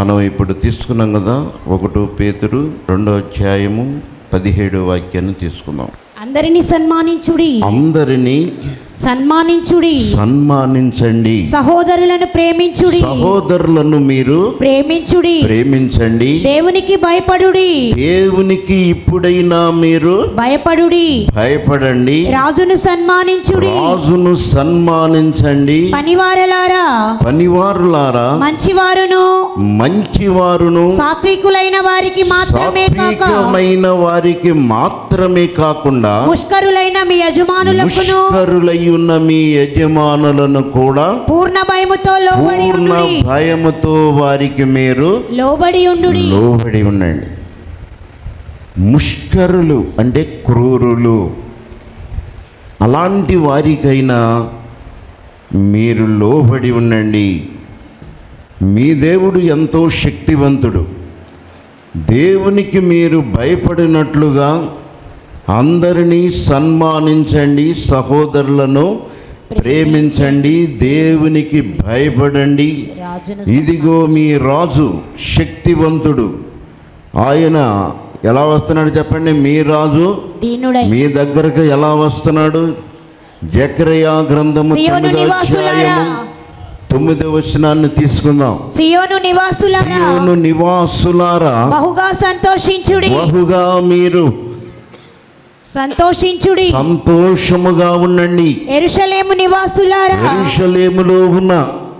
మనం ఇప్పుడు తీసుకున్నాం కదా ఒకటో పేతురు రెండో అధ్యాయము పదిహేడు వాక్యాన్ని తీసుకుందాం అందరిని సన్మానించుడి అందరినీ సన్మానించుడి సన్మానించండి సహోదరులను ప్రేమించుడి సహోదరులను మీరు ప్రేమించుడి ప్రేమించండి దేవునికి భయపడుడి దేవునికి ఇప్పుడైనా మీరు భయపడుడి భయపడండి రాజును సన్మానించుడి రాజును సన్మానించండి పనివారలారా పనివారులారా మంచివారును మంచివారును సాత్వికులైన వారికి మాత్రమే కాక సాత్వికమైన వారికి మాత్రమే కాకుండా ముష్కరులైన మీ యజమానులకును ముష్కరులై ఉన్న మీ యజమానులను కూడా పూర్ణ భయముతో లోబడి పూర్ణ ఉండుడి భయముతో వారికి మీరు లోబడి ఉండుడి లోబడి ఉండండి ముష్కరులు అంటే క్రూరులు అలాంటి వారికైనా మీరు లోబడి ఉండండి మీ దేవుడు ఎంతో శక్తివంతుడు దేవునికి మీరు భయపడినట్లుగా అందరినీ సన్మానించండి సహోదరులను ప్రేమించండి దేవునికి భయపడండి రాజును ఇదిగో మీ రాజు శక్తివంతుడు ఆయన ఎలా వస్తున్నాడు చెప్పండి మీ రాజు దీనుడై మీ దగ్గరకు ఎలా వస్తున్నాడు జక్రయా గ్రంథము సియోను తొమ్మిదో నివాసులారా అధ్యాయము తొమ్మిదో వచనాన్ని తీసుకుందాం సియోను నివాసులారా సియోను నివాసులారా బహుగా సంతోషించుడి బహుగా మీరు సంతోషించుడి సంతోషముగా ఉండండి ఎరుషలేము నివాసులారా ఎరుషలేములో ఉన్న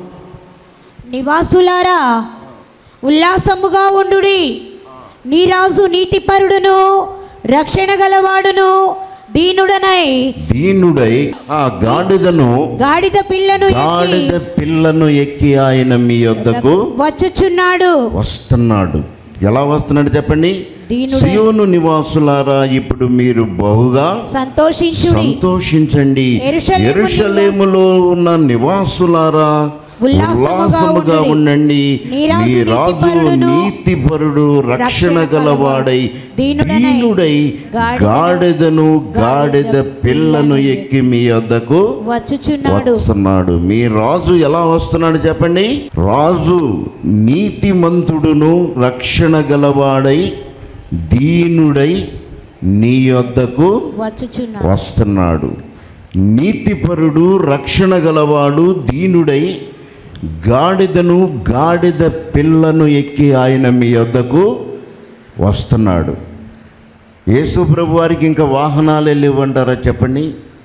నివాసులారా ఉల్లాసముగా ఉండుడి నీ రాజు నీతిపరుడును రక్షణ గలవాడును దీనుడనై దీనుడై ఆ గాడిదను గాడిద పిల్లను ఎక్కి గాడిద పిల్లను ఎక్కి ఆయన మీ యొద్దకు వచ్చుచున్నాడు వస్తున్నాడు ఎలా వస్తున్నాడు చెప్పండి దీనుడై సియోను నివాసులారా ఇప్పుడు మీరు బహుగా సంతోషించుడి సంతోషించండి యెరూషలేము ఎరుషలేములో ఉన్న నివాసులారా ఉల్లాసముగా ఉల్లాసముగా ఉండండి నీ రాజు మీ రాజు నీతిపరుడును, నీతిపరుడు రక్షణ రక్షణ గలవాడై దీనుడనై, దీనుడై గాడిదను, గాడిదను గాడిద పిల్లను ఎక్కి మీ వద్దకు వచ్చుచున్నాడు వస్తున్నాడు మీ రాజు ఎలా వస్తున్నాడు చెప్పండి రాజు నీతిమంతుడును రక్షణ గలవాడై దీనుడై నీ యొద్దకు వచ్చుచున్నాడు వస్తున్నాడు నీతిపరుడు రక్షణ గలవాడు దీనుడై గాడిదను గాడిద పిల్లను ఎక్కి ఆయన మీ యొద్దకు వస్తున్నాడు యేసు ప్రభు వారికి ఇంకా వాహనాలు వెళ్ళివ్వంటారా చెప్పండి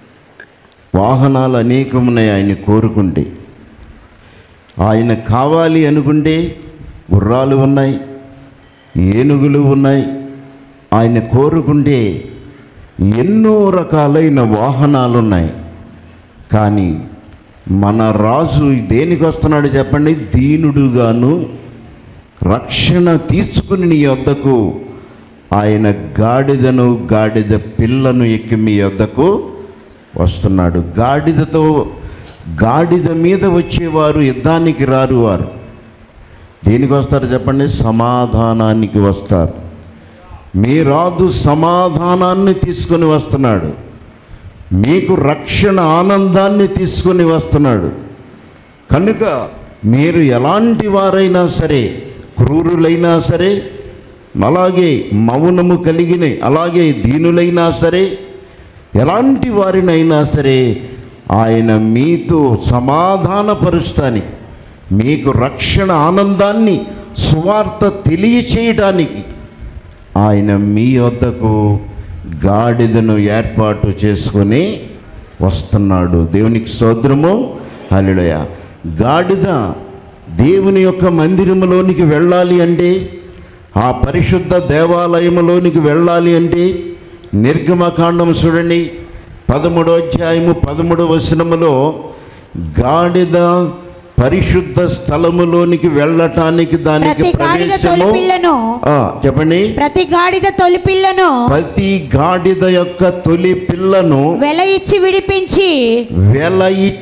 వాహనాలు అనేకమున్నాయి ఆయన కోరుకుంటే ఆయన కావాలి అనుకుంటే గుర్రాలు ఉన్నాయి ఏనుగులు ఉన్నాయి ఆయన కోరుకుంటే ఎన్నో రకాలైన వాహనాలు ఉన్నాయి కానీ మన రాజు దేనికి వస్తున్నాడు చెప్పండి దీనుడుగాను రక్షణ తీసుకుని నీ వద్దకు ఆయన గాడిదను గాడిద పిల్లను ఎక్కి మీ వద్దకు వస్తున్నాడు గాడిదతో గాడిద మీద వచ్చేవారు యుద్ధానికి రారు వారు దేనికి వస్తారు చెప్పండి సమాధానానికి వస్తారు మీ రాజు సమాధానాన్ని తీసుకొని వస్తున్నాడు మీకు రక్షణ ఆనందాన్ని తీసుకొని వస్తున్నాడు కనుక మీరు ఎలాంటి వారైనా సరే క్రూరులైనా సరే అలాగే మౌనము కలిగిన అలాగే దీనులైనా సరే ఎలాంటి వారినైనా సరే ఆయన మీతో సమాధానపరుస్తానికి మీకు రక్షణ ఆనందాన్ని సువార్త తెలియచేయడానికి ఆయన మీ వద్దకు గాడిదను ఏర్పాటు చేసుకొని వస్తున్నాడు దేవునికి స్తోత్రము హల్లెలూయా గాడిద దేవుని యొక్క మందిరములోనికి వెళ్ళాలి అంటే ఆ పరిశుద్ధ దేవాలయములోనికి వెళ్ళాలి అంటే నిర్గమకాండం చూడండి పదమూడో అధ్యాయము పదమూడవ వచనములో గాడిద పరిశుద్ధ స్థలములోనికి వెళ్ళటానికి దానికి ప్రతి గాడిద ప్రవేశము తొలిపిల్లను ఆ, చెప్పండి ప్రతి గాడిద తొలిపిల్లను ప్రతి గాడిద యొక్క తొలి పిల్లను వెల ఇచ్చి విడిపించి వెల ఇచ్చి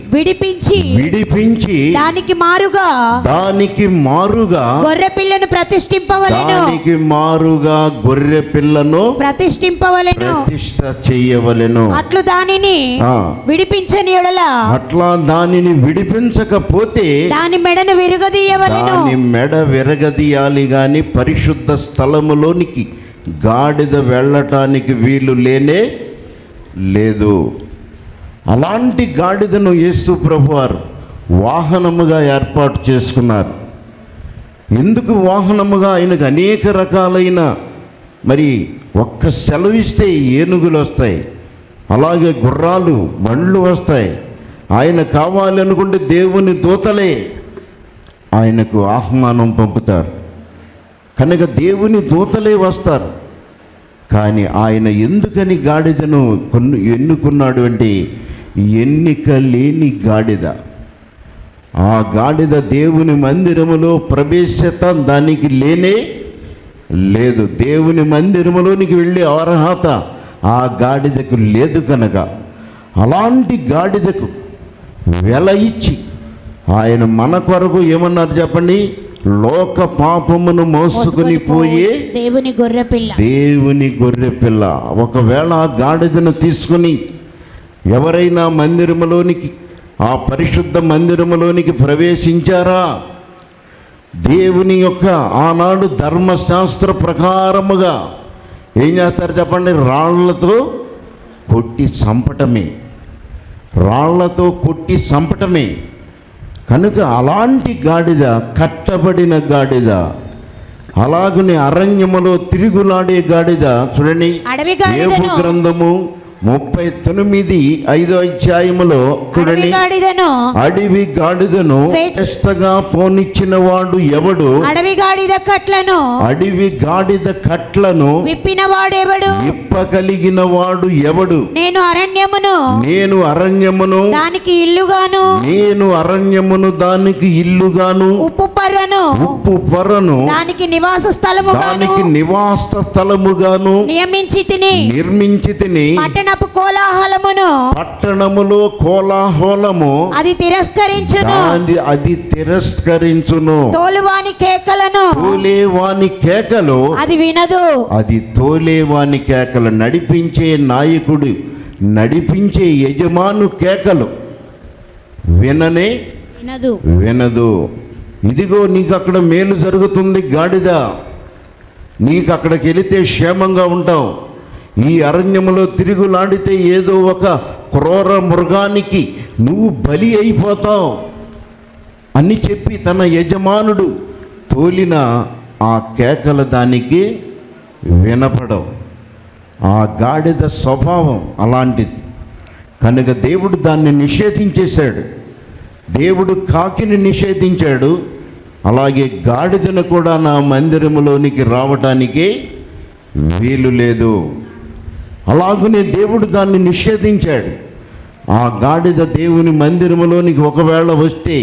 విడిపించి విడిపించి దానికి మారుగా దానికి మారుగా గొర్రె పిల్లను ప్రతిష్ఠింపవలెను దానికి మారుగా గొర్రె పిల్లను ప్రతిష్ఠింపవలెను ప్రతిష్ట చెయ్యవలెను అట్లు దానిని ఆ. విడిపించని ఎడల అట్లా దానిని విడిపించకపోతే దాని మెడను విరుగదీయవలెను దాని మెడ విరగదీయాలి గాని పరిశుద్ధ స్థలములోనికి గాడిద వెళ్ళటానికి వీలు లేనే లేదు అలాంటి గాడిదను యేసు ప్రభువారు వాహనముగా ఏర్పాటు చేసుకున్నారు ఎందుకు వాహనముగా ఆయనకు అనేక రకాలైన మరి ఒక్క సెలవిస్తే ఏనుగులు వస్తాయి అలాగే గుర్రాలు బండ్లు వస్తాయి ఆయన కావాలనుకుంటే దేవుని దూతలే ఆయనకు ఆహ్వానం పంపుతారు కనుక దేవుని దూతలే వస్తారు కానీ ఆయన ఎందుకని గాడిదను కొన్ను ఎన్నుకున్నాడు అంటే ఎన్నిక లేని గాడిద ఆ గాడిద దేవుని మందిరములో ప్రవేశత దానికి లేనే లేదు దేవుని మందిరములోనికి వెళ్ళే అర్హత ఆ గాడిదకు లేదు కనుక అలాంటి గాడిదకు వెల ఇచ్చి ఆయన మన కొరకు ఏమన్నారు చెప్పండి లోక పాపమును మోసుకుని పోయే దేవుని గొర్రె పిల్ల దేవుని గొర్రె పిల్ల ఒకవేళ ఆ గాడిదను తీసుకుని ఎవరైనా మందిరములోనికి ఆ పరిశుద్ధ మందిరములోనికి ప్రవేశించారా దేవుని యొక్క ఆనాడు ధర్మశాస్త్ర ప్రకారముగా ఏం చేస్తారు చెప్పండి రాళ్లతో కొట్టి చంపటమే రాళ్లతో కొట్టి చంపటమే కనుక అలాంటి గాడిద కట్టబడిన గాడిద అలాగనే అరణ్యములో తిరుగులాడే గాడిద చూడండి అడవి ఏబు గాడిదను గ్రంథము ముప్పై తొమ్మిది ఐదో అధ్యాయములో అడవి చూడండి గాడిదను అడవి గాడిదను స్వేచ్ఛ- శ్రేష్టగా పోనిచ్చిన వాడు ఎవడు అడవి గాడిద కట్లను అడవి గాడిద కట్లను విప్పిన వాడెవడు ఇప్పగలిగిన వాడు ఎవడు నేను అరణ్యమును నేను అరణ్యమును దానికి ఇల్లుగాను నేను అరణ్యమును దానికి ఇల్లుగాను ఉప్పు పర్రను ఉప్పు పొరను దానికి నివాస స్థలముగాను దానికి నివాస స్థలముగాను నియమించి తిని నిర్మించి తిని పట్టణపు కోలాహలమును పట్టణములో కోలాహలము అది తిరస్కరించును దాని అది తిరస్కరించును తోలువాని కేకలను తోలేవాని కేకలు అది వినదు అది తోలేవాని కేకలు నడిపించే నాయకుడు నడిపించే యజమాను కేకలు విననే వినదు వినదు ఇదిగో నీకు అక్కడ మేలు జరుగుతుంది గాడిద నీకు అక్కడికి వెళితే క్షేమంగా ఉంటావు ఈ అరణ్యములో తిరుగులాడితే ఏదో ఒక క్రూర మృగానికి నువ్వు బలి అయిపోతావు అని చెప్పి తన యజమానుడు తోలిన ఆ కేకలు దానికి వినపడవు ఆ గాడిద స్వభావం అలాంటిది కనుక దేవుడు దాన్ని నిషేధించేశాడు దేవుడు కాకిని నిషేధించాడు అలాగే గాడిదను కూడా నా మందిరములోనికి రావటానికి వీలు లేదు అలాగనే దేవుడు దాన్ని నిషేధించాడు ఆ గాడిద దేవుని మందిరములోనికి ఒకవేళ వస్తే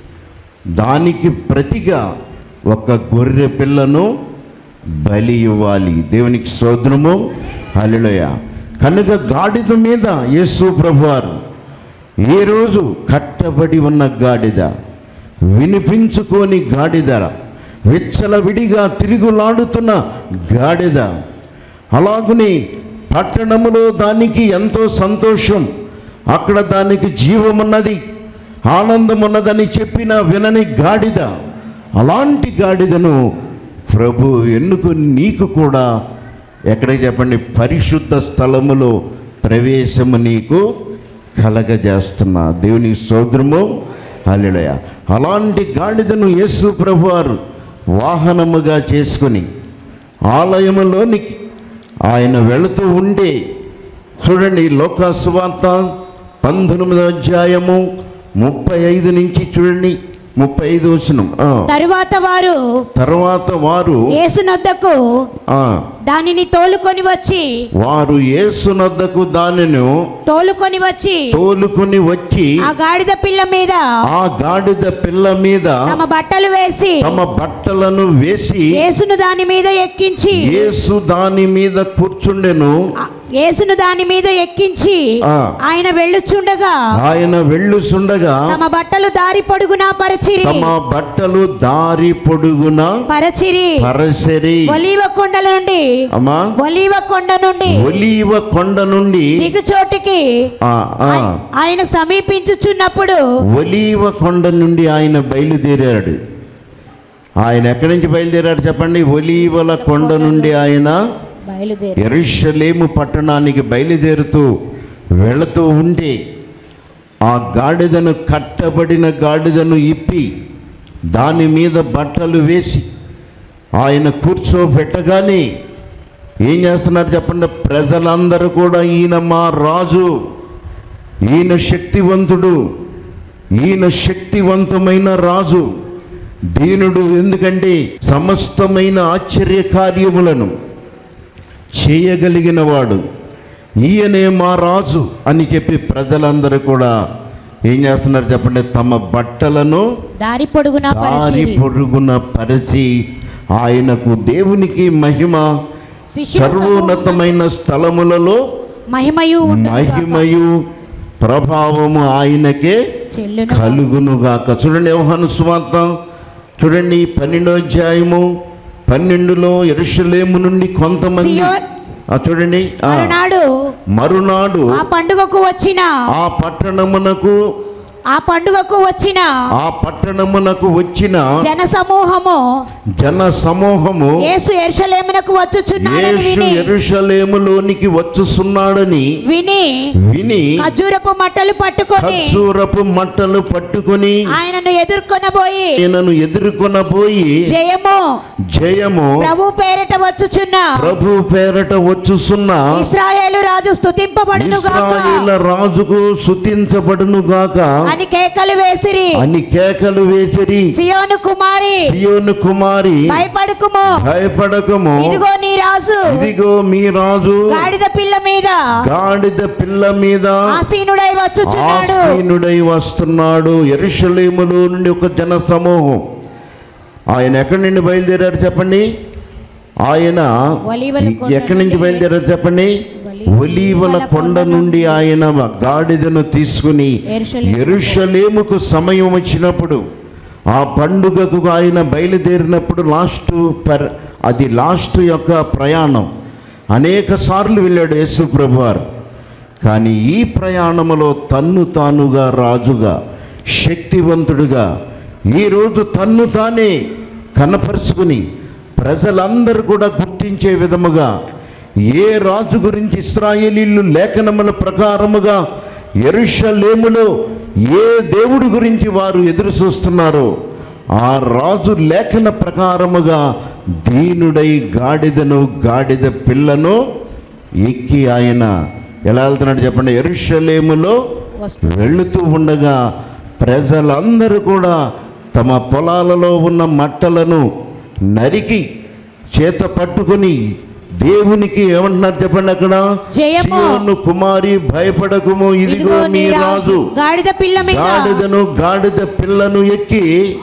దానికి ప్రతిగా ఒక గొర్రె పిల్లను బలి ఇవ్వాలి దేవునికి సోదరము హలిలోయ కనుక గాడిద మీద యేసు ప్రభువారు ఏ రోజు కట్టబడి ఉన్న గాడిద వినిపించుకోని గాడిద విచ్చలవిడిగా తిరుగులాడుతున్న గాడిద అలాగుని పట్టణములో దానికి ఎంతో సంతోషం అక్కడ దానికి జీవమున్నది ఆనందమున్నదని చెప్పిన వినని గాడిద అలాంటి గాడిదను ప్రభు ఎన్నుకు నీకు కూడా ఎక్కడికి చెప్పండి పరిశుద్ధ స్థలములో ప్రవేశము నీకు కలగజేస్తున్నా దేవుని సోదరము హల్లెలూయా అలాంటి గాడిదను యేసు ప్రభువారు వాహనముగా చేసుకొని ఆలయములోనికి ఆయన వెళుతూ ఉండే చూడండి లోకాసువార్త పంతొమ్మిదో అధ్యాయము ముప్పై ఐదు నుంచి చూడండి ముప్పై ఐదు వచనం ఆ. తరువాత వారు తర్వాత వారు యేసునొద్దకు ఆ, దానిని తోలుకొని వచ్చి వారు యేసునొద్దకు దానిను తోలుకొని వచ్చి తోలుకొని వచ్చి ఆ గాడిద పిల్ల మీద ఆ గాడిద పిల్ల మీద తమ బట్టలు వేసి తమ బట్టలను వేసి యేసును దాని మీద ఎక్కించి యేసు దాని మీద కూర్చుండెను ఆ- యేసును దాని మీద ఎక్కించి ఆ. ఆయన వెళ్ళుచుండగా ఆయన వెళ్ళుచుండగా తమ బట్టలు దారి పొడుగునా పరచిరి తమ బట్టలు దారి పొడుగున పరచిరి పరసరి ఒలీవ కొండ నుండి అమ్మా ఒలీవ కొండ నుండి ఒలీవ కొండ నుండి దిగుచోటికి ఆ, ఆ, ఆయ- ఆయన సమీపించుచున్నప్పుడు ఒలీవ కొండ నుండి ఆయన బయలుదేరాడు ఆయన ఎక్కడి నుంచి బయలుదేరాడు చెప్పండి ఒలీవల కొండ నుండి ఆయన బయలుదేరి ఎరుషలేము పట్టణానికి బయలుదేరుతూ వెళుతూ ఉంటే ఆ గాడిదను కట్టబడిన గాడిదను ఇప్పి దాని మీద బట్టలు వేసి ఆయన కూర్చోబెట్టగానే ఏం చేస్తున్నారు చెప్పండి ప్రజలందరూ కూడా ఈయన మా రాజు ఈయన శక్తివంతుడు ఈయన శక్తివంతమైన రాజు దీనుడు ఎందుకంటే సమస్తమైన ఆశ్చర్య కార్యములను చేయగలిగిన వాడు ఈయనే మా రాజు అని చెప్పి ప్రజలందరూ కూడా ఏం చేస్తున్నారు చెప్పండి తమ బట్టలను దారి పొడుగునా దారి పరచిరి పొరుగున పరిచి ఆయనకు దేవునికి మహిమ శిష్యుల సమూహం సర్వోన్నతమైన స్థలములలో మహిమయు ఉండుగాక. మహిమయు ప్రభావము ఆయనకే చెల్లును కలుగునుగాక చూడండి యోహాను సువార్త చూడండి పన్నెండో అధ్యాయము పన్నెండులో ఎరుషలేము నుండి కొంతమంది సియోన్ ఆ చూడండి ఆ, మరునాడు మరునాడు ఆ పండుగకు వచ్చిన ఆ పట్టణమునకు ఆ పండుగకు వచ్చిన ఆ పట్టణమునకు వచ్చిన జన సమూహము జన సమూహము యేసు ఎర్షలేమునకు వచ్చుచున్నాడని యేసు విని ఎరుషలేములోనికి వచ్చుస్తున్నాడని విని విని ఖర్జూరపు మట్టలు పట్టుకొని ఖర్జూరపు మట్టలు పట్టుకొని ఆయనను ఎదుర్కొనబోయి ఆయనను ఎదుర్కొనబోయి జయము జయము ప్రభు పేరిట వచ్చుచున్న ప్రభు పేరట వచ్చుసున్న ఇస్రాయేలు రాజు స్తుతింపబడును గాక ఇస్రాయేల రాజుకు శుతించబడును గాక అని కేకలు వేసిరి అని కేకలు వేసిరి సియోను కుమారి సియోను కుమారి భయపడుకుము భయపడకము ఇదిగో నీ రాజు ఇదిగో మీ రాజు గాడిద పిల్ల మీద గాడిద పిల్ల మీద ఆసీనుడై వచ్చుచున్నాడు ఆసీనుడై వస్తున్నాడు ఎరుషలేములో నుండి ఒక జన సమూహం ఆయన ఎక్కడి నుండి బయలుదేరారు చెప్పండి ఆయన ఒలీవల కొండ ఎక్కడి నుంచి నుండి బయలుదేరారు చెప్పండి ఒలీవల ఒలీవల కొండ నుండి ఆయన గాడిదను తీసుకుని యెరూషలేము ఎరుషలేముకు సమయం వచ్చినప్పుడు ఆ పండుగకు ఆయన బయలుదేరినప్పుడు లాస్ట్ పర్ అది లాస్ట్ యొక్క ప్రయాణం అనేక సార్లు వెళ్ళాడు యేసు ప్రభువారు కానీ ఈ ప్రయాణములో తన్ను తానుగా రాజుగా శక్తివంతుడుగా ఈరోజు తన్ను తానే కనపరుచుకుని ప్రజలందరూ కూడా గుర్తించే విధముగా ఏ రాజు గురించి ఇస్రాయేలీలు లేఖనముల ప్రకారముగా ఎరుషలేములో ఏ దేవుడి గురించి వారు ఎదురు చూస్తున్నారో ఆ రాజు లేఖన ప్రకారముగా దీనుడై గాడిదను గాడిద పిల్లను ఎక్కి ఆయన ఎలా వెళ్తున్నాడు చెప్పండి ఎరుషలేములో వెళుతూ ఉండగా ప్రజలందరూ కూడా తమ పొలాలలో ఉన్న మట్టలను నరికి చేత పట్టుకొని దేవునికి ఏమంటున్నారు చెప్పండి అక్కడ జయము. సియోను కుమారి భయపడకుము ఇదిగో మీ రాజు గాడిద పిల్ల మీద గాడిదను గాడిద పిల్లను ఎక్కి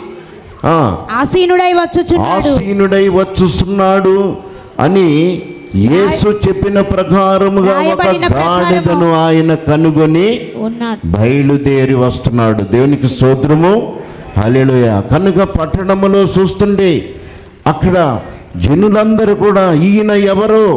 ఆ ఆసీనుడై వచ్చుచున్నాడు ఆసీనుడై వచ్చుస్తున్నాడు అని యేసు చెప్పిన ప్రకారముగా ఒక రాయబడిన ప్రకారము. గాడిదను ఆయన కనుగొని ఉన్నాడు బయలుదేరి వస్తున్నాడు దేవునికి స్తోత్రము హల్లెలూయా కనుక పట్టణములో చూస్తుంటే అక్కడ జనులందరూ కూడా ఈయన ఎవరో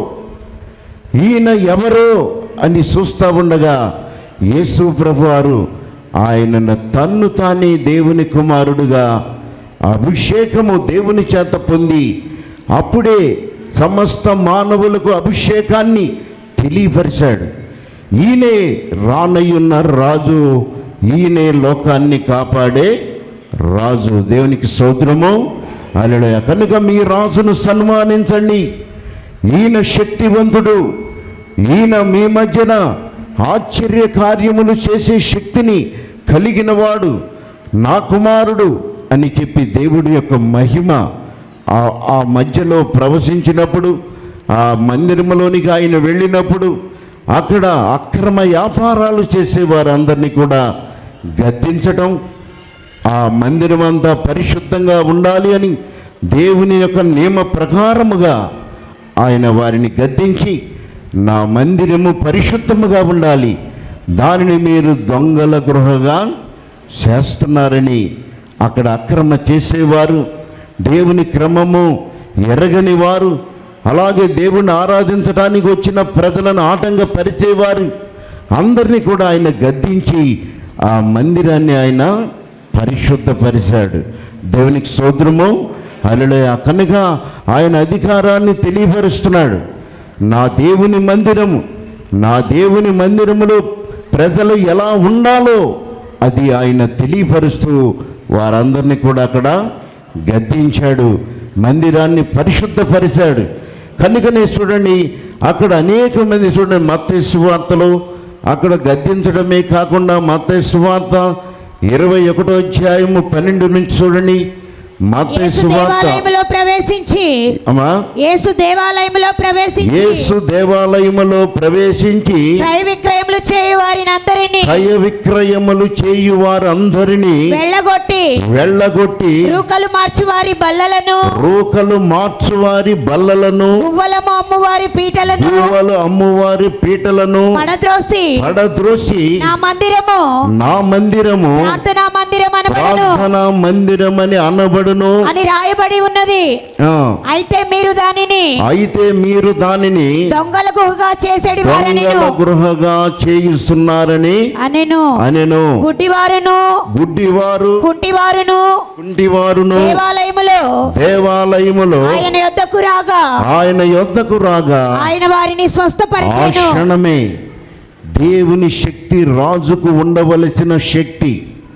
ఈయన ఎవరో అని చూస్తూ ఉండగా యేసు ప్రభువారు ఆయనను తన్ను తానే దేవుని కుమారుడుగా అభిషేకము దేవుని చేత పొంది అప్పుడే సమస్త మానవులకు అభిషేకాన్ని తెలియపరిచాడు ఈయనే రానయ్యున్న రాజు ఈయనే లోకాన్ని కాపాడే రాజు దేవునికి స్తోత్రము అలడయ కనుక మీ రాజును సన్మానించండి ఈయన శక్తివంతుడు ఈయన మీ మధ్యన ఆశ్చర్య కార్యములు చేసే శక్తిని కలిగినవాడు నా కుమారుడు అని చెప్పి దేవుడి యొక్క మహిమ ఆ- ఆ మధ్యలో ప్రవశించినప్పుడు ఆ మందిరములోనికి ఆయన వెళ్ళినప్పుడు అక్కడ అక్రమ వ్యాపారాలు చేసేవారందరినీ కూడా గద్దించటం ఆ మందిరం అంతా పరిశుద్ధంగా ఉండాలి అని దేవుని యొక్క నియమ ప్రకారముగా ఆయన వారిని గద్దించి నా మందిరము పరిశుద్ధముగా ఉండాలి దానిని మీరు దొంగల గృహగా చేస్తున్నారని అక్కడ అక్రమ చేసేవారు దేవుని క్రమము ఎరగని వారు అలాగే దేవుణ్ణి ఆరాధించడానికి వచ్చిన ప్రజలను ఆటంగా పరిచేవారు అందరినీ కూడా ఆయన గద్దించి ఆ మందిరాన్ని ఆయన పరిశుద్ధపరిచాడు దేవునికి సోదరము అలలే కనుక ఆయన అధికారాన్ని తెలియపరుస్తున్నాడు నా దేవుని మందిరము నా దేవుని మందిరములో ప్రజలు ఎలా ఉండాలో అది ఆయన తెలియపరుస్తూ వారందరినీ కూడా అక్కడ గద్దించాడు మందిరాన్ని పరిశుద్ధపరిచాడు కనుకనే చూడండి అక్కడ అనేక మంది చూడండి మత్తయి సువార్తలు అక్కడ గద్దించడమే కాకుండా మత్తయి సువార్త ఇరవై ఒకటో అధ్యాయము పన్నెండు నుంచి చూడండి మత్తయి యేసు సువార్త దేవాలయములో ప్రవేశించి అమ్మా యేసు దేవాలయములో ప్రవేశించి యేసు దేవాలయములో ప్రవేశించి క్రయ విక్రయములు చేయు వారిని అందరినీ క్రయ విక్రయములు చేయు వారందరినీ వెళ్ళగొట్టి వెళ్ళగొట్టి రూకలు మార్చి వారి బల్లలను రూకలు మార్చువారి బల్లలను పువ్వలము అమ్మువారి పీటలను పూవలు అమ్మువారి పీటలను పడద్రోసి పడద్రోసి నా మందిరము నా మందిరము ప్రార్థనా మందిరం అనబడును ప్రార్థనా మందిరమని అనబడును అని రాయబడి ఉన్నది ఆ, అయితే మీరు దానిని అయితే మీరు దానిని దొంగల గుహగా చేసేడి దొంగల వారనిను గృహగా చేయిస్తున్నారని అనెను అనెను గుడ్డివారును గుడ్డివారు కుంటివారును కుంటివారును దేవాలయములో దేవాలయములో ఆయన యొద్దకు రాగా ఆయన యొద్దకు రాగా ఆయన వారిని ఆ స్వస్థపరిచెను క్షణమే దేవుని శక్తి రాజుకు ఉండవలసిన శక్తి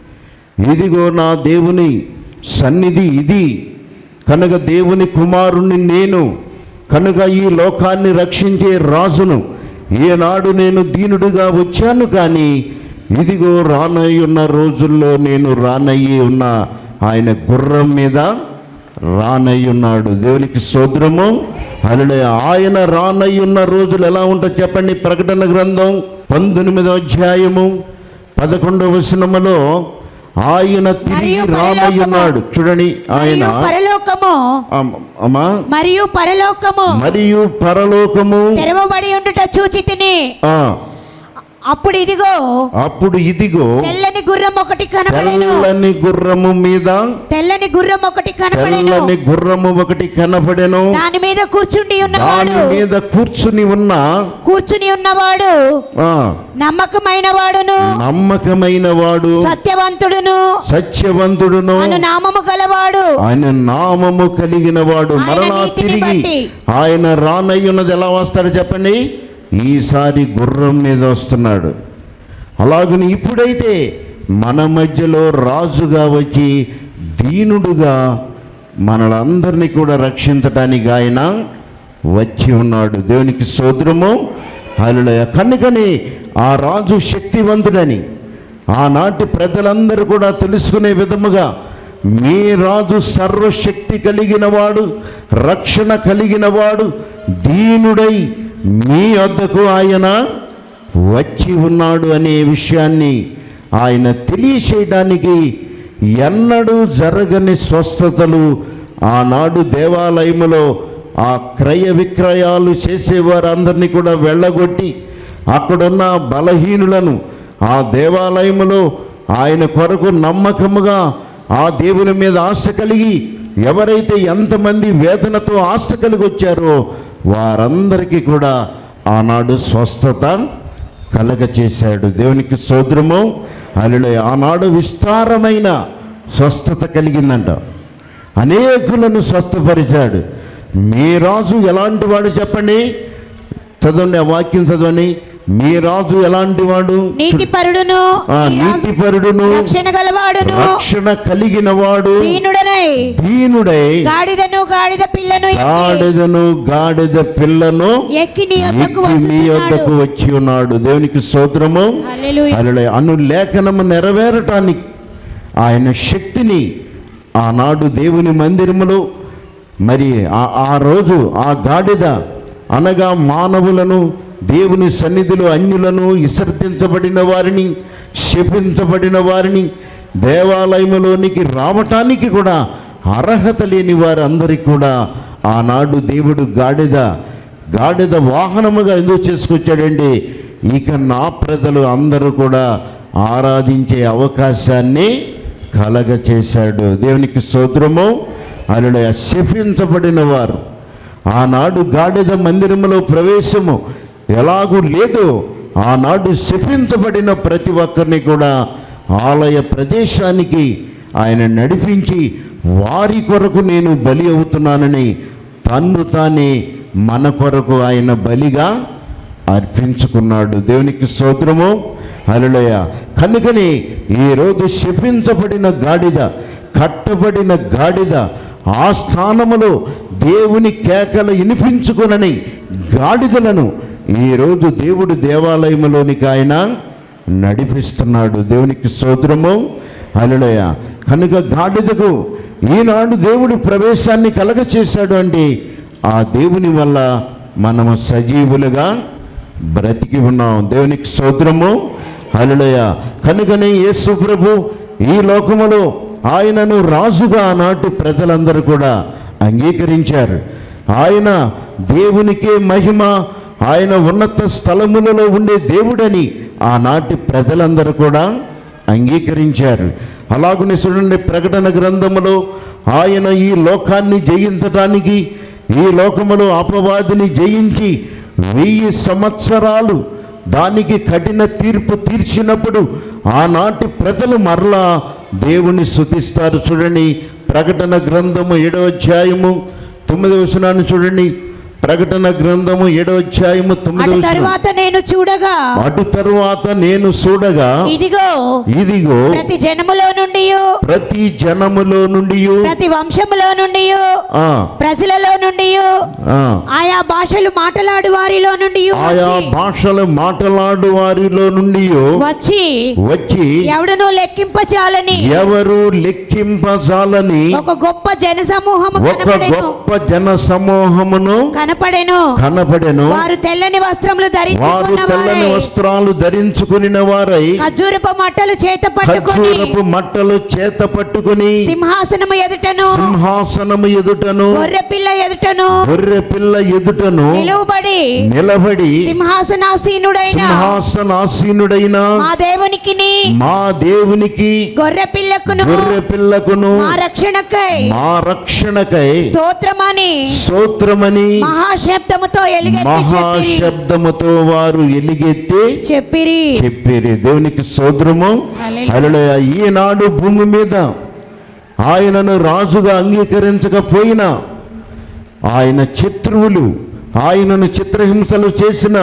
ఇదిగో నా దేవుని సన్నిధి ఇది కనుక దేవుని కుమారుణ్ణి నేను కనుక ఈ లోకాన్ని రక్షించే రాజును ఈనాడు నేను దీనుడుగా వచ్చాను కానీ ఇదిగో రానయ్య ఉన్న రోజుల్లో నేను రానయ్యి ఉన్న ఆయన గుర్రం మీద రానయ్యున్నాడు దేవునికి సోదరము అలా ఆయన రానయ్యున్న రోజులు ఎలా ఉంటాయి చెప్పండి ప్రకటన గ్రంథం పంతొమ్మిదో అధ్యాయము పదకొండవ వచనములో ఆయన తిరిగి మరియు రానయ్యున్నాడు చూడండి ఆయన మరియు పరలోకము అమ్మ- అమ్మా మరియు పరలోకము మరియు పరలోకము తెరవబడి ఉండుట చూచి తిని ఆ, అప్పుడు ఇదిగో అప్పుడు ఇదిగో తెల్లని గుర్రం ఒకటి కనపడెను తెల్లని గుర్రము మీద తెల్లని గుర్రం ఒకటి కనపడెను తెల్లని గుర్రము ఒకటి కనపడెను దాని మీద కూర్చుండి దాని ఉన్నవాడు మీద కూర్చుని ఉన్న కూర్చుని ఉన్నవాడు ఆ, నమ్మకమైన వాడును నమ్మకమైన వాడు సత్యవంతుడును సత్యవంతుడును అను నామము గలవాడు ఆయన నామము కలిగిన వాడు ఆయన మరలా నీతిని తిరిగి బట్టి. ఆయన రానయ్యున్నది ఎలా వస్తాడు చెప్పండి ఈసారి గుర్రం మీద వస్తున్నాడు అలాగని ఇప్పుడైతే మన మధ్యలో రాజుగా వచ్చి దీనుడుగా మనలందరినీ కూడా రక్షించటానికి ఆయన వచ్చి ఉన్నాడు దేవునికి సోదరము హల్లెలూయ కనుకని ఆ రాజు శక్తివంతుడని ఆనాటి ప్రజలందరూ కూడా తెలుసుకునే విధముగా మీ రాజు సర్వశక్తి కలిగిన వాడు రక్షణ కలిగిన వాడు దీనుడై మీ వద్దకు ఆయన వచ్చి ఉన్నాడు అనే విషయాన్ని ఆయన తెలియచేయడానికి ఎన్నడూ జరగని స్వస్థతలు ఆనాడు దేవాలయములో ఆ క్రయ విక్రయాలు చేసేవారందరినీ కూడా వెళ్ళగొట్టి అక్కడున్న బలహీనులను ఆ దేవాలయములో ఆయన కొరకు నమ్మకముగా ఆ దేవుని మీద ఆశ కలిగి ఎవరైతే ఎంతమంది వేదనతో ఆశ కలిగి వచ్చారో వారందరికీ కూడా ఆనాడు స్వస్థత కలగ చేశాడు దేవునికి సోదరము అల్లుడు ఆనాడు విస్తారమైన స్వస్థత కలిగిందంట అనేకులను స్వస్థపరిచాడు మీ రాజు ఎలాంటి వాడు చెప్పండి చదవండి ఆ వాక్యం చదవండి మీ రాజు ఎలాంటి వాడు నీతిపరుడును ఆ ఈ రాజు నీతిపరుడును రక్షణ గలవాడును రక్షణ కలిగిన వాడు దీనుడనై దీనుడై గాడిదను గాడిద పిల్లను ఎక్కి- గాడిదను గాడిద పిల్లను ఎక్కి నీ యొద్దకు ఎక్కి మీ యొద్దకు వచ్చుచున్నాడు వచ్చి ఉన్నాడు దేవునికి స్తోత్రము హల్లెలూయా. అలలే అను లేఖనము నెరవేరటానికి ఆయన శక్తిని ఆనాడు దేవుని మందిరములో మరి ఆ ఆ రోజు ఆ గాడిద అనగా మానవులను దేవుని సన్నిధిలో అన్యులను విసర్జించబడిన వారిని శపించబడిన వారిని దేవాలయములోనికి రావటానికి కూడా అర్హత లేని వారందరికీ కూడా ఆనాడు దేవుడు గాడిద గాడిద వాహనముగా ఎందుకు చేసుకొచ్చాడండి ఇక నా ప్రజలు అందరూ కూడా ఆరాధించే అవకాశాన్ని కలగ చేశాడు దేవునికి స్తోత్రము అలా శపించబడిన వారు ఆనాడు గాడిద మందిరములో ప్రవేశము ఎలాగూ లేదు ఆనాడు శపించబడిన ప్రతి ఒక్కరిని కూడా ఆలయ ప్రదేశానికి ఆయన నడిపించి వారి కొరకు నేను బలి అవుతున్నానని తన్ను తానే మన కొరకు ఆయన బలిగా అర్పించుకున్నాడు దేవునికి స్తోత్రము హల్లెలూయా కనుకని ఈరోజు శపించబడిన గాడిద కట్టబడిన గాడిద ఆ స్థానములో దేవుని కేకలు వినిపించుకునని గాడిదలను ఈరోజు దేవుడు దేవాలయములోనికి ఆయన నడిపిస్తున్నాడు దేవునికి స్తోత్రము హల్లెలూయ కనుక గాడిదకు ఈనాడు దేవుడు ప్రవేశాన్ని కలగ చేశాడు అంటే ఆ దేవుని వల్ల మనము సజీవులుగా బ్రతికి ఉన్నాం దేవునికి స్తోత్రము హల్లెలూయ కనుకనే యేసు ప్రభు ఈ లోకములో ఆయనను రాజుగా ఆనాటి ప్రజలందరూ కూడా అంగీకరించారు ఆయన దేవునికే మహిమ ఆయన ఉన్నత స్థలములలో ఉండే దేవుడని ఆనాటి ప్రజలందరూ కూడా అంగీకరించారు అలాగనే చూడండి ప్రకటన గ్రంథములో ఆయన ఈ లోకాన్ని జయించడానికి ఈ లోకములో అపవాదిని జయించి వెయ్యి సంవత్సరాలు దానికి కఠిన తీర్పు తీర్చినప్పుడు ఆనాటి ప్రజలు మరలా దేవుని స్తుతిస్తారు చూడండి ప్రకటన గ్రంథము ఏడవ అధ్యాయము తొమ్మిదవ వచనాన్ని చూడండి ప్రకటన గ్రంథము ఏడవ అధ్యాయము తొమ్మిదవ అటు వచనం. తరువాత నేను చూడగా అటు తరువాత నేను చూడగా ఇదిగో ఇదిగో ప్రతి జనములో నుండి ప్రతి జనములో నుండి ప్రతి వంశములో నుండి ఆ, ప్రజలలో నుండి ఆ, ఆయా భాషలు మాట్లాడు వారిలో నుండి ఆయా భాషలు మాట్లాడు వారిలో నుండి వచ్చి వచ్చి ఎవడను లెక్కింపచాలని ఎవరు లెక్కింపజాలని ఒక గొప్ప జన సమూహము ఒక కనపడెను గొప్ప జన సమూహమును కనపడెను కనపడెను వారు తెల్లని వస్త్రములు వారు ధరించుకున్న తెల్లని వారై వస్త్రాలు ధరించుకుని వారై ఖర్జూరపు మట్టలు చేత పట్టుకొని ఖర్జూరపు మట్టలు చేత పట్టుకుని సింహాసనము ఎదుటను సింహాసనము ఎదుటను గొర్రె పిల్ల ఎదుటను గొర్రె పిల్ల ఎదుటను నిలువబడి నిలబడి సింహాసనాసీనుడైన సింహాసనాసీనుడైన మా దేవునికి మా దేవునికి గొర్రె పిల్లకును గొర్రె పిల్లకును మా రక్షణకై మా రక్షణకై స్తోత్రమని స్తోత్రమని మహాశబ్దముతో ఎలుగెత్తి చెప్పిరి. మహాశబ్దముతో వారు ఎలిగెత్తి చెప్పిరి చెప్పిరి దేవునికి సోదరము హల్లెలూయా. హల్లెలూయా ఈనాడు భూమి మీద ఆయనను రాజుగా అంగీకరించకపోయినా ఆయన శత్రువులు ఆయనను చిత్రహింసలు చేసిన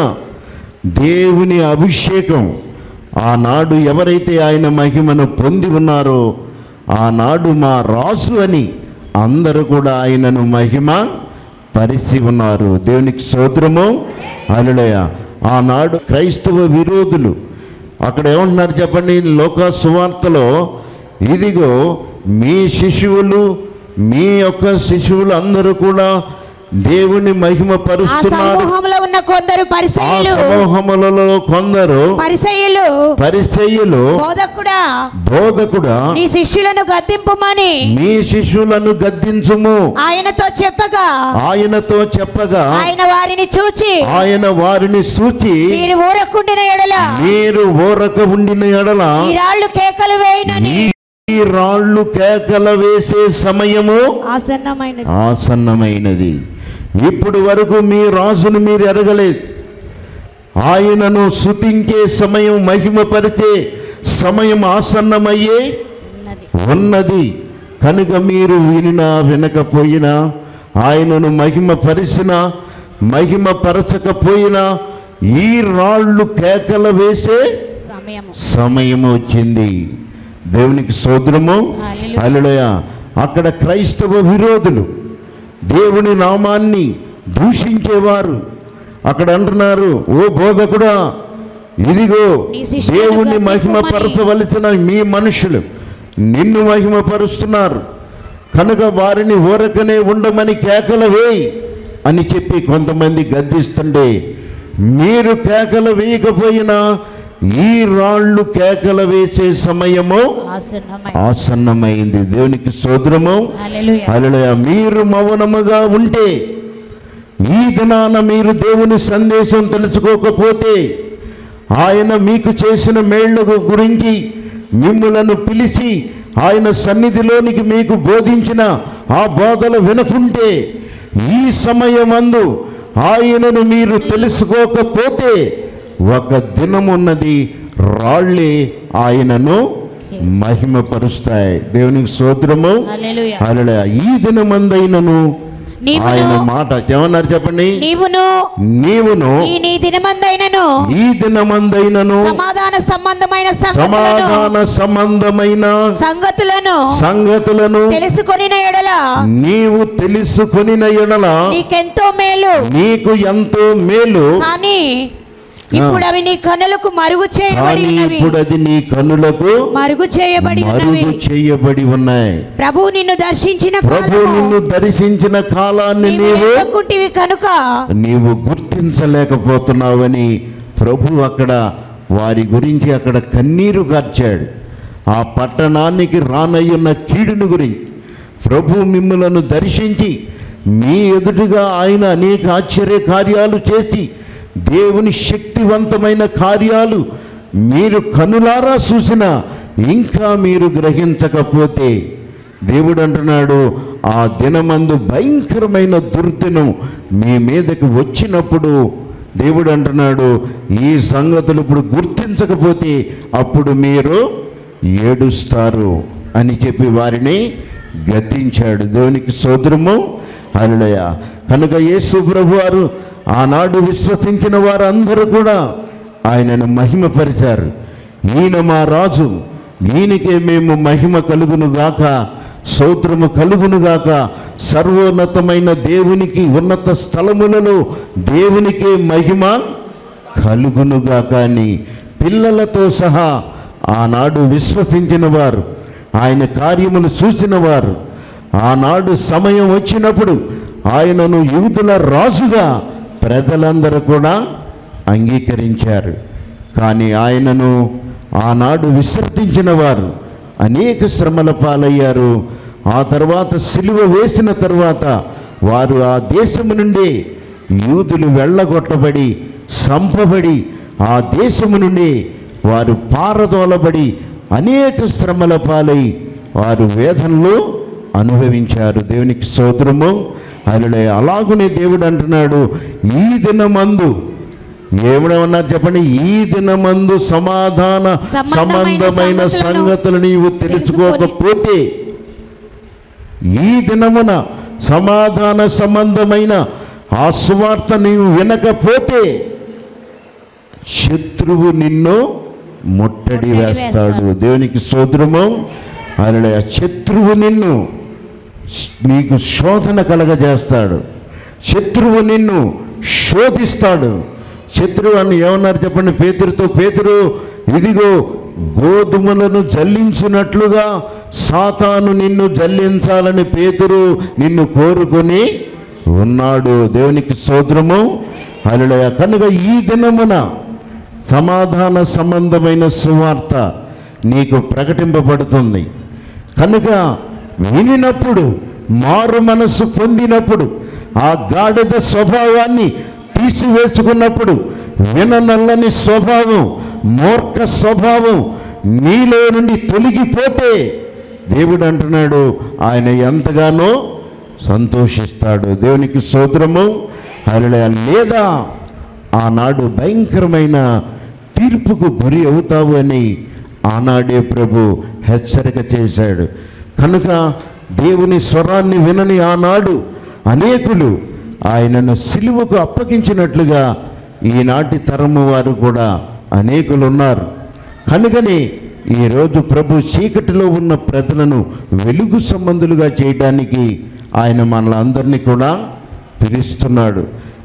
దేవుని అభిషేకం ఆనాడు ఎవరైతే ఆయన మహిమను పొంది ఉన్నారో ఆనాడు మా రాజు అని అందరూ కూడా ఆయనను మహిమ పరిచి ఉన్నారు దేవునికి సోదరము అలలయ ఆనాడు క్రైస్తవ విరోధులు అక్కడ ఏమంటున్నారు చెప్పండి లోక సువార్తలో ఇదిగో మీ శిశువులు మీ యొక్క శిశువులు అందరూ కూడా దేవుని మహిమ ఆ పరుస్తున్నారు సమూహంలో ఉన్న కొందరు ఆ పరిసయులు సమూహములలో కొందరు పరిసయులు పరిచయులు బోధకుడా బోధకుడా నీ శిష్యులను గద్దింపుమని మీ శిష్యులను గద్దించుము ఆయనతో చెప్పగా ఆయనతో చెప్పగా ఆయన వారిని చూచి ఆయన వారిని సూచి మీరు ఊరకుండిన ఎడల మీరు ఊరక ఉండిన ఎడల ఈ రాళ్ళు కేకలు వేయునని ఈ రాళ్ళు కేకల వేసే సమయము ఆసన్నమైనది ఆసన్నమైనది ఇప్పుడు వరకు మీ రాజును మీరు ఎరగలేదు ఆయనను శుతించే సమయం మహిమపరిచే సమయం ఆసన్నమయ్యే ఉన్నది కనుక మీరు వినినా వినకపోయినా ఆయనను మహిమ పరిచిన మహిమ పరచకపోయినా ఈ రాళ్ళు కేకల వేసే సమయము సమయం వచ్చింది దేవునికి సోదరము హల్లెలూయా. అలడయ అక్కడ క్రైస్తవ విరోధులు దేవుని నామాన్ని దూషించేవారు అక్కడ అంటున్నారు ఓ బోధకుడా ఇదిగో నీ శిష్యులను దేవుణ్ణి గద్దింపుమని. మహిమపరచవలసిన మీ మనుషులు నిన్ను మహిమపరుస్తున్నారు కనుక వారిని ఊరకనే ఉండమని కేకలు వేయి అని చెప్పి కొంతమంది గద్దిస్తుండే మీరు కేకలు వేయకపోయినా ఈ రాళ్ళు కేకలు వేసే సమయము ఆసన్నమై ఆసన్నమైంది దేవునికి సోదరము హల్లెలూయా. హల్లెలూయా మీరు మౌనముగా ఉంటే ఈ దినాన మీరు దేవుని సందేశం తెలుసుకోకపోతే ఆయన మీకు చేసిన మేళ్ళ గురించి మిమ్ములను పిలిచి ఆయన సన్నిధిలోనికి మీకు బోధించిన ఆ బోధలు వినకుంటే ఈ సమయమందు ఆయనను మీరు తెలుసుకోకపోతే ఒక దినమున్నది రాళ్ళే ఆయనను మహిమపరుస్తాయి దేవునికి సోదరము హల్లెలూయా. హల్లెలూయా. ఈ దినమందైనను నీవును ఆయన మాట ఏమన్నారు చెప్పండి నీవును నీవును ఈ నీ దినమందైనను ఈ దినమందైనను సమాధాన సంబంధమైన సంగతులను సమాధాన సంబంధమైన సంగతులను సంగతులను తెలుసుకొనిన ఎడల నీవు తెలుసుకొనిన ఎడల నీకెంతో మేలు నీకు ఎంతో మేలు కానీ ఇప్పుడు అవి నీ కనులకు మరుగు చేయబడి కానీ ఉన్నవి ఇప్పుడు అది నీ కన్నులకు మరుగు చేయబడి ఉన్నవి మరుగు చేయబడి ఉన్నాయి ప్రభు నిన్ను దర్శించిన ప్రభు కాలము నిన్ను దర్శించిన కాలాన్ని నీవు నీవు ఎన్నుకుంటివి కనుక నీవు గుర్తించలేకపోతున్నావని ప్రభు అక్కడ వారి గురించి అక్కడ కన్నీరు కార్చాడు ఆ పట్టణానికి రానయ్యున్న కీడును గురించి ప్రభు మిమ్మలను దర్శించి మీ ఎదుటిగా ఆయన అనేక ఆశ్చర్య కార్యాలు చేసి దేవుని శక్తివంతమైన కార్యాలు మీరు కనులారా చూసిన ఇంకా మీరు గ్రహించకపోతే దేవుడు అంటున్నాడు ఆ దినమందు భయంకరమైన దుర్దినం మీ మీదకి వచ్చినప్పుడు దేవుడు అంటున్నాడు ఈ సంగతులు ఇప్పుడు గుర్తించకపోతే అప్పుడు మీరు ఏడుస్తారు అని చెప్పి వారిని గద్దించాడు దేవునికి సోదరము హల్లెలూయ కనుక యేసు ప్రభు వారు ఆనాడు విశ్వసించిన వారందరూ కూడా ఆయనను మహిమపరిచారు ఈయన మా రాజు ఈయనకే మేము మహిమ కలుగును గాక సౌత్రము కలుగును గాక సర్వోన్నతమైన దేవునికి ఉన్నత స్థలములలో దేవునికే మహిమ కలుగునుగాక అని పిల్లలతో సహా ఆనాడు విశ్వసించిన వారు ఆయన కార్యములు చూసిన వారు ఆనాడు సమయం వచ్చినప్పుడు ఆయనను యూదుల రాజుగా ప్రజలందరూ కూడా అంగీకరించారు కానీ ఆయనను ఆనాడు విసర్జించిన వారు అనేక శ్రమల పాలయ్యారు ఆ తర్వాత సిలువ వేసిన తర్వాత వారు ఆ దేశము నుండి యూదులు వెళ్ళగొట్టబడి సంపబడి ఆ దేశము నుండి వారు పారదోలబడి అనేక శ్రమల పాలై వారు వేదనలు అనుభవించారు దేవునికి స్తోత్రము అలా అలాగునే దేవుడు అంటున్నాడు ఈ దినమందు ఏమన్నారు చెప్పండి ఈ దినమందు సమాధాన సంబంధమైన సంబంధమైన సంగతులను సంగతులు నీవు తెలుసుకోకపోతే ఈ దినమున సమాధాన సంబంధమైన ఆ సువార్త నీవు వినకపోతే శత్రువు నిన్ను ముట్టడి వేస్తాడు దేవునికి సోదరము అలా శత్రువు నిన్ను నీకు శోధన కలగజేస్తాడు శత్రువు నిన్ను శోధిస్తాడు శత్రువు అని ఏమన్నారు చెప్పండి పేతురుతో పేతురు ఇదిగో గోధుమలను జల్లించినట్లుగా సాతాను నిన్ను జల్లించాలని పేతురు నిన్ను కోరుకొని ఉన్నాడు దేవునికి సోదరము అలడయ కనుక ఈ దినమున సమాధాన సంబంధమైన సువార్త నీకు ప్రకటింపబడుతుంది కనుక వినినప్పుడు మారు మనస్సు పొందినప్పుడు ఆ గాడిద స్వభావాన్ని తీసివేసుకున్నప్పుడు విననల్లని స్వభావం మూర్ఖ స్వభావం నీలో నుండి తొలగిపోతే దేవుడు అంటున్నాడు ఆయన ఎంతగానో సంతోషిస్తాడు దేవునికి సోదరము హల్లెలూయా లేదా ఆనాడు భయంకరమైన తీర్పుకు గురి అవుతావు అని ఆనాడే ప్రభు హెచ్చరిక చేశాడు కనుక దేవుని స్వరాన్ని వినని ఆనాడు అనేకులు ఆయనను సిలువకు అప్పగించినట్లుగా ఈనాటి తరము వారు కూడా అనేకులు ఉన్నారు కనుకనే ఈరోజు ప్రభు చీకటిలో ఉన్న ప్రజలను వెలుగు సంబంధులుగా చేయడానికి ఆయన మనలందరినీ కూడా పిలుస్తున్నాడు